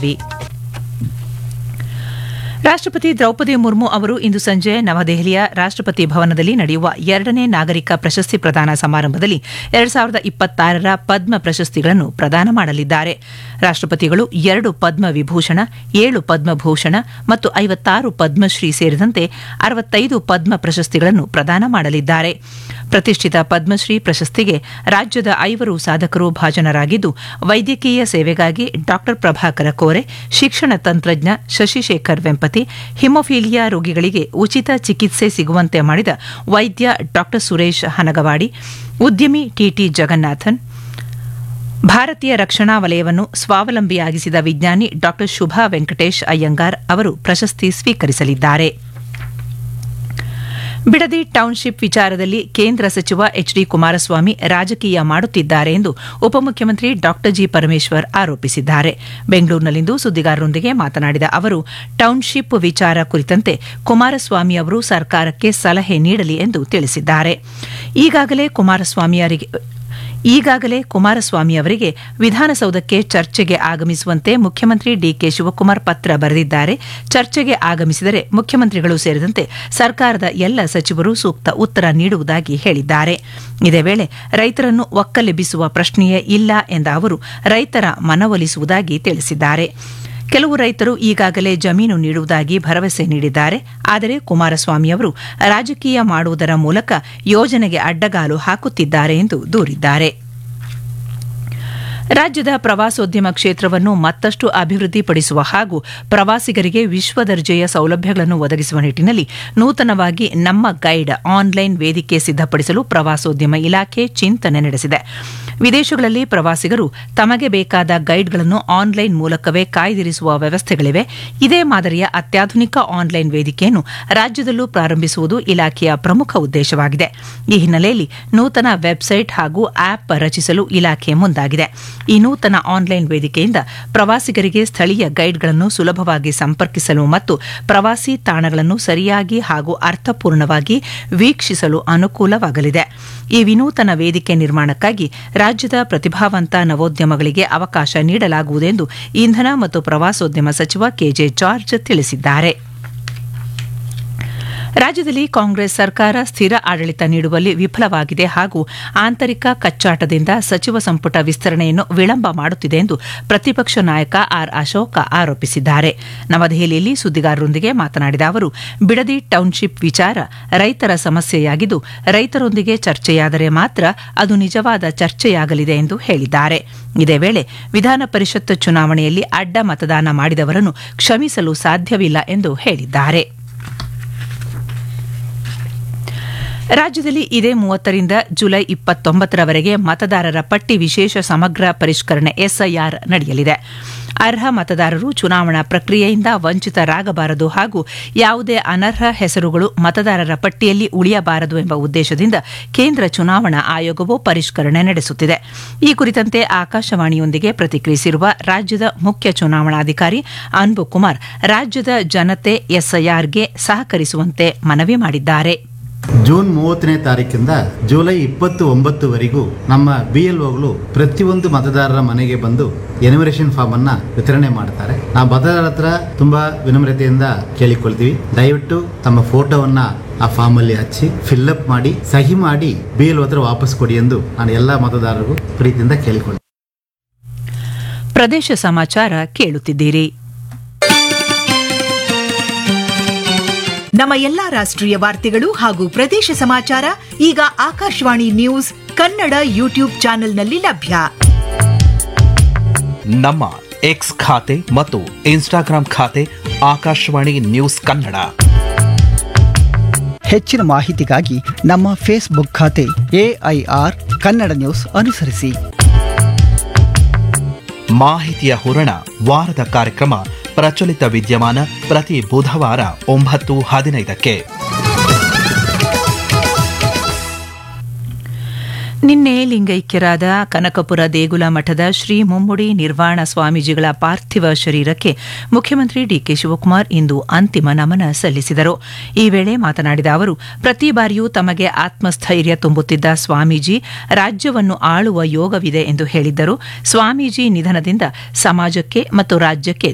ಮಾಡಿದ್ವಿ ರಾಷ್ಟ್ರಪತಿ ದ್ರೌಪದಿ ಮುರ್ಮು ಅವರು ಇಂದು ಸಂಜೆ ನವದೆಹಲಿಯ ರಾಷ್ಟ್ರಪತಿ ಭವನದಲ್ಲಿ ನಡೆಯುವ ಎರಡನೇ ನಾಗರಿಕ ಪ್ರಶಸ್ತಿ ಪ್ರದಾನ ಸಮಾರಂಭದಲ್ಲಿ ಎರಡ್ ಸಾವಿರದ ಇಪ್ಪತ್ತಾರರ ಪದ್ಮ ಪ್ರಶಸ್ತಿಗಳನ್ನು ಪ್ರದಾನ ಮಾಡಲಿದ್ದಾರೆ ರಾಷ್ಟ್ರಪತಿಗಳು ಎರಡು ಪದ್ಮ ವಿಭೂಷಣ ಏಳು ಪದ್ಮಭೂಷಣ ಮತ್ತು ಐವತ್ತಾರು ಪದ್ಮಶ್ರೀ ಸೇರಿದಂತೆ ಅರವತ್ತೈದು ಪದ್ಮ ಪ್ರಶಸ್ತಿಗಳನ್ನು ಪ್ರದಾನ ಮಾಡಲಿದ್ದಾರೆ ಪ್ರತಿಷ್ಠಿತ ಪದ್ಮಶ್ರೀ ಪ್ರಶಸ್ತಿಗೆ ರಾಜ್ಯದ ಐವರು ಸಾಧಕರು ಭಾಜನರಾಗಿದ್ದು ವೈದ್ಯಕೀಯ ಸೇವೆಗಾಗಿ ಡಾ ಪ್ರಭಾಕರ ಕೋರೆ ಶಿಕ್ಷಣ ತಂತ್ರಜ್ಞ ಶಶಿಶೇಖರ್ ವೆಂಪತಿ ಹಿಮೋಫೀಲಿಯಾ ರೋಗಿಗಳಿಗೆ ಉಚಿತ ಚಿಕಿತ್ಸೆ ಸಿಗುವಂತೆ ಮಾಡಿದ ವೈದ್ಯ ಡಾ ಸುರೇಶ್ ಹನಗವಾಡಿ ಉದ್ಯಮಿ ಟಿಟಿ ಜಗನ್ನಾಥನ್ ಭಾರತೀಯ ರಕ್ಷಣಾ ವಲಯವನ್ನು ಸ್ವಾವಲಂಬಿಯಾಗಿಸಿದ ವಿಜ್ಞಾನಿ ಡಾ ಶುಭಾ ವೆಂಕಟೇಶ್ ಅಯ್ಯಂಗಾರ್ ಅವರು ಪ್ರಶಸ್ತಿ ಸ್ವೀಕರಿಸಲಿದ್ದಾರೆ ಬಿಡದಿ ಟೌನ್ಶಿಪ್ ವಿಚಾರದಲ್ಲಿ ಕೇಂದ್ರ ಸಚಿವ ಎಚ್ ಡಿ ಕುಮಾರಸ್ವಾಮಿ ರಾಜಕೀಯ ಮಾಡುತ್ತಿದ್ದಾರೆ ಎಂದು ಉಪಮುಖ್ಯಮಂತ್ರಿ ಡಾ ಜಿ ಪರಮೇಶ್ವರ್ ಆರೋಪಿಸಿದ್ದಾರೆ ಬೆಂಗಳೂರಿನಲ್ಲಿಂದು ಸುದ್ದಿಗಾರರೊಂದಿಗೆ ಮಾತನಾಡಿದ ಅವರು ಟೌನ್ಶಿಪ್ ವಿಚಾರ ಕುರಿತಂತೆ ಕುಮಾರಸ್ವಾಮಿ ಅವರು ಸರ್ಕಾರಕ್ಕೆ ಸಲಹೆ ನೀಡಲಿ ಎಂದು ತಿಳಿಸಿದ್ದಾರೆ ಈಗಾಗಲೇ ಕುಮಾರಸ್ವಾಮಿಯವರಿಗೆ ಈಗಾಗಲೇ ಕುಮಾರಸ್ವಾಮಿ ಅವರಿಗೆ ವಿಧಾನಸೌಧಕ್ಕೆ ಚರ್ಚೆಗೆ ಆಗಮಿಸುವಂತೆ ಮುಖ್ಯಮಂತ್ರಿ ಡಿಕೆ ಶಿವಕುಮಾರ್ ಪತ್ರ ಬರೆದಿದ್ದಾರೆ ಚರ್ಚೆಗೆ ಆಗಮಿಸಿದರೆ ಮುಖ್ಯಮಂತ್ರಿಗಳು ಸೇರಿದಂತೆ ಸರ್ಕಾರದ ಎಲ್ಲ ಸಚಿವರು ಸೂಕ್ತ ಉತ್ತರ ನೀಡುವುದಾಗಿ ಹೇಳಿದ್ದಾರೆ ಇದೇ ವೇಳೆ ರೈತರನ್ನು ಒಕ್ಕಲೆಬ್ಬಿಸುವ ಪ್ರಶ್ನೆಯೇ ಇಲ್ಲ ಎಂದ ಅವರು ರೈತರ ಮನವೊಲಿಸುವುದಾಗಿ ತಿಳಿಸಿದ್ದಾರೆ ಕೆಲವು ರೈತರು ಈಗಾಗಲೇ ಜಮೀನು ನೀಡುವುದಾಗಿ ಭರವಸೆ ನೀಡಿದ್ದಾರೆ ಆದರೆ ಕುಮಾರಸ್ವಾಮಿ ಅವರು ರಾಜಕೀಯ ಮಾಡುವುದರ ಮೂಲಕ ಯೋಜನೆಗೆ ಅಡ್ಡಗಾಲು ಹಾಕುತ್ತಿದ್ದಾರೆ ಎಂದು ದೂರಿದ್ದಾರೆ ರಾಜ್ಯದ ಪ್ರವಾಸೋದ್ಯಮ ಕ್ಷೇತ್ರವನ್ನು ಮತ್ತಷ್ಟು ಅಭಿವೃದ್ಧಿಪಡಿಸುವ ಹಾಗೂ ಪ್ರವಾಸಿಗರಿಗೆ ವಿಶ್ವ ದರ್ಜೆಯ ಸೌಲಭ್ಯಗಳನ್ನು ಒದಗಿಸುವ ನಿಟ್ಟಿನಲ್ಲಿ ನೂತನವಾಗಿ ನಮ್ಮ ಗೈಡ್ ಆನ್ಲೈನ್ ವೇದಿಕೆ ಸಿದ್ದಪಡಿಸಲು ಪ್ರವಾಸೋದ್ಯಮ ಇಲಾಖೆ ಚಿಂತನೆ ನಡೆಸಿದೆ ವಿದೇಶಗಳಲ್ಲಿ ಪ್ರವಾಸಿಗರು ತಮಗೆ ಬೇಕಾದ ಗೈಡ್ಗಳನ್ನು ಆನ್ಲೈನ್ ಮೂಲಕವೇ ಕಾಯ್ದಿರಿಸುವ ವ್ಯವಸ್ಥೆಗಳಿವೆ ಇದೇ ಮಾದರಿಯ ಅತ್ಯಾಧುನಿಕ ಆನ್ಲೈನ್ ವೇದಿಕೆಯನ್ನು ರಾಜ್ಯದಲ್ಲೂ ಪ್ರಾರಂಭಿಸುವುದು ಇಲಾಖೆಯ ಪ್ರಮುಖ ಉದ್ದೇಶವಾಗಿದೆ ಈ ಹಿನ್ನೆಲೆಯಲ್ಲಿ ನೂತನ ವೆಬ್ಸೈಟ್ ಹಾಗೂ ಆಪ್ ರಚಿಸಲು ಇಲಾಖೆ ಮುಂದಾಗಿದೆ ಈ ನೂತನ ಆನ್ಲೈನ್ ವೇದಿಕೆಯಿಂದ ಪ್ರವಾಸಿಗರಿಗೆ ಸ್ಥಳೀಯ ಗೈಡ್ಗಳನ್ನು ಸುಲಭವಾಗಿ ಸಂಪರ್ಕಿಸಲು ಮತ್ತು ಪ್ರವಾಸಿ ತಾಣಗಳನ್ನು ಸರಿಯಾಗಿ ಹಾಗೂ ಅರ್ಥಪೂರ್ಣವಾಗಿ ವೀಕ್ಷಿಸಲು ಅನುಕೂಲವಾಗಲಿದೆ ಈ ವಿನೂತನ ವೇದಿಕೆ ನಿರ್ಮಾಣಕ್ಕಾಗಿ ರಾಜ್ಯದ ಪ್ರತಿಭಾವಂತ ನವೋದ್ಯಮಗಳಿಗೆ ಅವಕಾಶ ನೀಡಲಾಗುವುದೆಂದು ಇಂಧನ ಮತ್ತು ಪ್ರವಾಸೋದ್ಯಮ ಸಚಿವ ಕೆಜೆ ಜಾರ್ಜ್ ತಿಳಿಸಿದ್ದಾರೆ ರಾಜ್ಯದಲ್ಲಿ ಕಾಂಗ್ರೆಸ್ ಸರ್ಕಾರ ಸ್ಥಿರ ಆಡಳಿತ ನೀಡುವಲ್ಲಿ ವಿಫಲವಾಗಿದೆ ಹಾಗೂ ಆಂತರಿಕ ಕಚ್ಚಾಟದಿಂದ ಸಚಿವ ಸಂಪುಟ ವಿಸ್ತರಣೆಯನ್ನು ವಿಳಂಬ ಮಾಡುತ್ತಿದೆ ಎಂದು ಪ್ರತಿಪಕ್ಷ ನಾಯಕ ಆರ್ ಅಶೋಕ ಆರೋಪಿಸಿದ್ದಾರೆ ನವದೆಹಲಿಯಲ್ಲಿ ಸುದ್ದಿಗಾರರೊಂದಿಗೆ ಮಾತನಾಡಿದ ಅವರು ಬಿಡದಿ ಟೌನ್ಶಿಪ್ ವಿಚಾರ ರೈತರ ಸಮಸ್ಯೆಯಾಗಿದ್ದು ರೈತರೊಂದಿಗೆ ಚರ್ಚೆಯಾದರೆ ಮಾತ್ರ ಅದು ನಿಜವಾದ ಚರ್ಚೆಯಾಗಲಿದೆ ಎಂದು ಹೇಳಿದ್ದಾರೆ ಇದೇ ವೇಳೆ ವಿಧಾನ ಪರಿಷತ್ ಚುನಾವಣೆಯಲ್ಲಿ ಅಡ್ಡ ಮತದಾನ ಮಾಡಿದವರನ್ನು ಕ್ಷಮಿಸಲು ಸಾಧ್ಯವಿಲ್ಲ ಎಂದು ಹೇಳಿದ್ದಾರೆ ರಾಜ್ಯದಲ್ಲಿ ಇದೇ ಮೂವತ್ತರಿಂದ ಜುಲೈ ಇಪ್ಪತ್ತೊಂಬತ್ತರವರೆಗೆ ಮತದಾರರ ಪಟ್ಟಿ ವಿಶೇಷ ಸಮಗ್ರ ಪರಿಷ್ಕರಣೆ ಎಸ್ಐಆರ್ ನಡೆಯಲಿದೆ ಅರ್ಹ ಮತದಾರರು ಚುನಾವಣಾ ಪ್ರಕ್ರಿಯೆಯಿಂದ ವಂಚಿತರಾಗಬಾರದು ಹಾಗೂ ಯಾವುದೇ ಅನರ್ಹ ಹೆಸರುಗಳು ಮತದಾರರ ಪಟ್ಟಿಯಲ್ಲಿ ಉಳಿಯಬಾರದು ಎಂಬ ಉದ್ದೇಶದಿಂದ ಕೇಂದ್ರ ಚುನಾವಣಾ ಆಯೋಗವು ಪರಿಷ್ಕರಣೆ ನಡೆಸುತ್ತಿದೆ ಈ ಕುರಿತಂತೆ ಆಕಾಶವಾಣಿಯೊಂದಿಗೆ ಪ್ರತಿಕ್ರಿಯಿಸಿರುವ ರಾಜ್ಯದ ಮುಖ್ಯ ಚುನಾವಣಾಧಿಕಾರಿ ಅನ್ಬು ಕುಮಾರ್ ರಾಜ್ಯದ ಜನತೆ ಎಸ್ಐಆರ್ಗೆ ಸಹಕರಿಸುವಂತೆ ಮನವಿ ಮಾಡಿದ್ದಾರೆ ಜೂನ್ ಮೂವತ್ತನೇ ತಾರೀಕಿಂದ ಜುಲೈ ಇಪ್ಪತ್ತು ಒಂಬತ್ತುವರೆಗೂ ನಮ್ಮ ಬಿ ಎಲ್ ಒಗಳು ಪ್ರತಿಯೊಂದು ಮತದಾರರ ಮನೆಗೆ ಬಂದು ಎನಿಮರೇಷನ್ ಫಾರ್ಮ್ ಅನ್ನ ವಿತರಣೆ ಮಾಡ್ತಾರೆ ನಾವು ಮತದಾರರ ಹತ್ರ ತುಂಬಾ ವಿನಮ್ರತೆಯಿಂದ ಕೇಳಿಕೊಳ್ತೀವಿ ದಯವಿಟ್ಟು ತಮ್ಮ ಫೋಟೋವನ್ನ ಆ ಫಾರ್ಮ್ ಅಲ್ಲಿ ಹಚ್ಚಿ ಫಿಲ್ಅಪ್ ಮಾಡಿ ಸಹಿ ಮಾಡಿ ಬಿ ಎಲ್ ಹತ್ರ ವಾಪಸ್ ಕೊಡಿ ಎಂದು ನಾನು ಎಲ್ಲ ಮತದಾರರಿಗೂ ಪ್ರೀತಿಯಿಂದ ಕೇಳಿಕೊಳ್ತೀನಿ ಪ್ರದೇಶ ಸಮಾಚಾರ ಕೇಳುತ್ತಿದ್ದೀರಿ ನಮ್ಮ ಎಲ್ಲಾ ರಾಷ್ಟ್ರೀಯ ವಾರ್ತೆಗಳು ಹಾಗೂ ಪ್ರದೇಶ ಸಮಾಚಾರ ಈಗ ಆಕಾಶವಾಣಿ ನ್ಯೂಸ್ ಕನ್ನಡ ಯೂಟ್ಯೂಬ್ ಚಾನೆಲ್ನಲ್ಲಿ ಲಭ್ಯ ನಮ್ಮ ಎಕ್ಸ್ ಖಾತೆ ಮತ್ತು ಇನ್ಸ್ಟಾಗ್ರಾಂ ಖಾತೆ ಆಕಾಶವಾಣಿ ನ್ಯೂಸ್ ಕನ್ನಡ ಹೆಚ್ಚಿನ ಮಾಹಿತಿಗಾಗಿ ನಮ್ಮ ಫೇಸ್ಬುಕ್ ಖಾತೆ ಎಐಆರ್ ಕನ್ನಡ ನ್ಯೂಸ್ ಅನುಸರಿಸಿ ಮಾಹಿತಿಯ ಹೂರಣ ವಾರದ ಕಾರ್ಯಕ್ರಮ ಪ್ರಚಲಿತ ವಿದ್ಯಮಾನ ಪ್ರತಿ ಬುಧವಾರ ಒಂಬತ್ತು ಹದಿನೈದಕ್ಕೆ ನಿನ್ನೆ ಲಿಂಗೈಕ್ಯರಾದ ಕನಕಪುರ ದೇಗುಲ ಮಠದ ಶ್ರೀ ಮುಮ್ಮುಡಿ ನಿರ್ವಾಣ ಸ್ವಾಮೀಜಿಗಳ ಪಾರ್ಥಿವ ಶರೀರಕ್ಕೆ ಮುಖ್ಯಮಂತ್ರಿ ಡಿಕೆ ಶಿವಕುಮಾರ್ ಇಂದು ಅಂತಿಮ ನಮನ ಸಲ್ಲಿಸಿದರು ಈ ವೇಳೆ ಮಾತನಾಡಿದ ಅವರು ಪ್ರತಿ ಬಾರಿಯೂ ತಮಗೆ ಆತ್ಮಸ್ಥೈರ್ಯ ತುಂಬುತ್ತಿದ್ದ ಸ್ವಾಮೀಜಿ ರಾಜ್ಯವನ್ನು ಆಳುವ ಯೋಗವಿದೆ ಎಂದು ಹೇಳಿದ್ದರು ಸ್ವಾಮೀಜಿ ನಿಧನದಿಂದ ಸಮಾಜಕ್ಕೆ ಮತ್ತು ರಾಜ್ಯಕ್ಕೆ